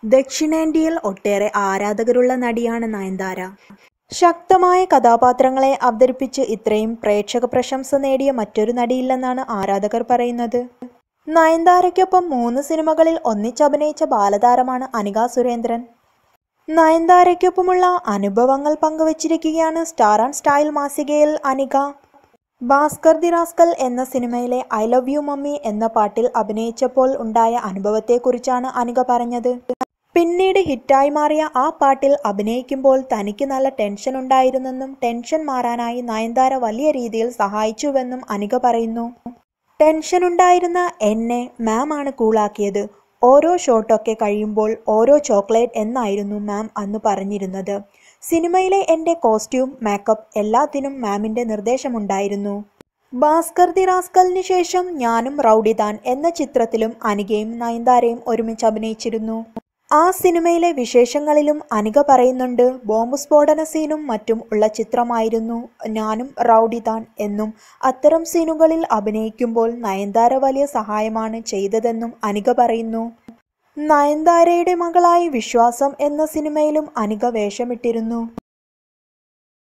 ദക്ഷിണേന്ത്യയിൽ ഒട്ടേറെ ആരാധകരുള്ള നടിയാണ് നയൻതാര. ശക്തമായ കഥാപാത്രങ്ങളെ അവതരിപ്പിച്ച് ഇത്രയും പ്രേക്ഷക പ്രശംസ നേടിയ മറ്റൊരു നടിയില്ലെന്നാണ് ആരാധകർ പറയുന്നത്. നയൻതാരയ്ക്കൊപ്പം മൂന്ന് സിനിമകളിൽ ഒന്നിച്ചഭിനയിച്ച ബാലതാരമാണ് അനിക സുരേന്ദ്രൻ. നയൻതാരയ്ക്കൊപ്പമുള്ള അനുഭവങ്ങൾ പങ്കുവച്ചിരിക്കുകയാണ് സ്റ്റാർ ആൻഡ് സ്റ്റൈൽ മാസികയിൽ അനിക. ഭാസ്കർ ദി റാസ്കൽ എന്ന സിനിമയിലെ ഐ ലവ് യു മമ്മി എന്ന പാട്ടിൽ അഭിനയിച്ചപ്പോൾ ഉണ്ടായ അനുഭവത്തെക്കുറിച്ചാണ് അനിക പറഞ്ഞത്. പിന്നീട് ഹിറ്റായി മാറിയ ആ പാട്ടിൽ അഭിനയിക്കുമ്പോൾ തനിക്ക് നല്ല ടെൻഷനുണ്ടായിരുന്നെന്നും ടെൻഷൻ മാറാനായി നയൻതാര വലിയ രീതിയിൽ സഹായിച്ചുവെന്നും അനിക പറയുന്നു. ടെൻഷനുണ്ടായിരുന്ന എന്നെ മാം ആണ് കൂളാക്കിയത്. ഓരോ ഷോട്ടൊക്കെ കഴിയുമ്പോൾ ഓരോ ചോക്ലേറ്റ് എന്നായിരുന്നു മാം അന്ന് പറഞ്ഞിരുന്നത്. സിനിമയിലെ എന്റെ കോസ്റ്റ്യൂം, മേക്കപ്പ് എല്ലാത്തിനും മാമിന്റെ നിർദ്ദേശമുണ്ടായിരുന്നു. ഭാസ്കർ ദി റാസ്കലിന് ശേഷം ഞാനും റൗഡിതാൻ എന്ന ചിത്രത്തിലും അനികയും നയൻതാരയും ഒരുമിച്ച് അഭിനയിച്ചിരുന്നു. ആ സിനിമയിലെ വിശേഷങ്ങളിലും അനിക പറയുന്നുണ്ട് ബോംബ് സ്ഫോടന സീനും മറ്റും ഉള്ള ചിത്രമായിരുന്നു ഞാനും റൗഡിതാൻ എന്നും അത്തരം സീനുകളിൽ അഭിനയിക്കുമ്പോൾ നയൻതാര വലിയ സഹായമാണ് ചെയ്തതെന്നും അനിക പറയുന്നു. നയൻതാരയുടെ മകളായി വിശ്വാസം എന്ന സിനിമയിലും അനിക വേഷമിട്ടിരുന്നു.